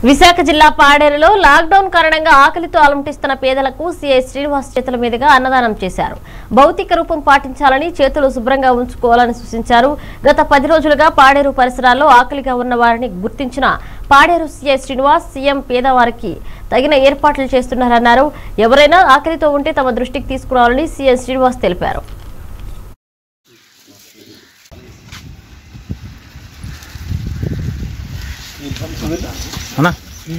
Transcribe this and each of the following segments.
విశాఖ జిల్లా పాడేరులో లాక్డౌన్ కారణంగా ఆకలితో అలమటిస్తున్న పేదలకు సిఐ శ్రీనివాస్ చేతుల మీదుగా అన్నదానం చేశారు భౌతిక రూపం పాటించాలని చేతులు శుభ్రంగా ఉంచుకోవాలని సూచించారు గత పది రోజులుగా పాడేరు పరిసరాల్లో ఆకలిగా ఉన్న వారిని గుర్తించిన పాడేరు సిఐ శ్రీనివాస్ సీఎం పేదవారికి తగిన ఏర్పాట్లు చేస్తున్నారన్నారు ఎవరైనా ఆకలితో ఉంటే తమ దృష్టికి తీసుకురావాలని సీఎం శ్రీనివాస్ తెలిపారు అన్నా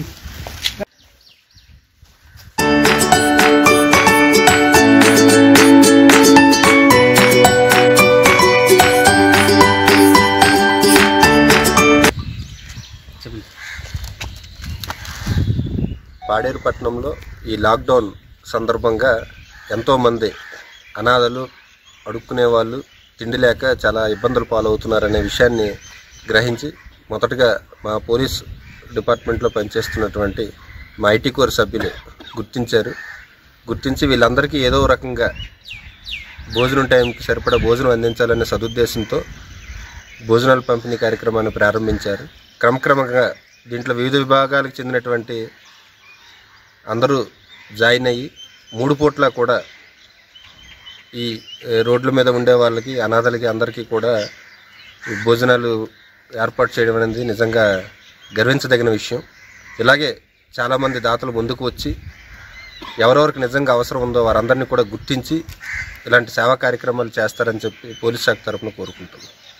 పాడేరు పట్టణంలో ఈ లాక్డౌన్ సందర్భంగా ఎంతోమంది అనాథలు అడుక్కునే వాళ్ళు తిండి లేక చాలా ఇబ్బందులు పాలవుతున్నారనే విషయాన్ని గ్రహించి మొదటగా మా పోలీస్ డిపార్ట్మెంట్లో పనిచేస్తున్నటువంటి మా ఐటీ కోర్ సభ్యులు గుర్తించారు గుర్తించి వీళ్ళందరికీ ఏదో రకంగా భోజనం టైంకి సరిపడా భోజనం అందించాలనే సదుద్దేశంతో భోజనాల పంపిణీ కార్యక్రమాన్ని ప్రారంభించారు క్రమక్రమంగా దీంట్లో వివిధ విభాగాలకు చెందినటువంటి అందరూ జాయిన్ అయ్యి మూడు పూట్ల కూడా ఈ ఏ, రోడ్ల మీద ఉండే వాళ్ళకి అనాథలకి అందరికీ కూడా ఈ భోజనాలు ఏర్పాటు చేయడం అనేది నిజంగా గర్వించదగిన విషయం ఇలాగే చాలామంది దాతలు ముందుకు వచ్చి ఎవరెవరికి నిజంగా అవసరం ఉందో వారందరినీ కూడా గుర్తించి ఇలాంటి సేవా కార్యక్రమాలు చేస్తారని చెప్పి పోలీస్ శాఖ తరఫున కోరుకుంటున్నాం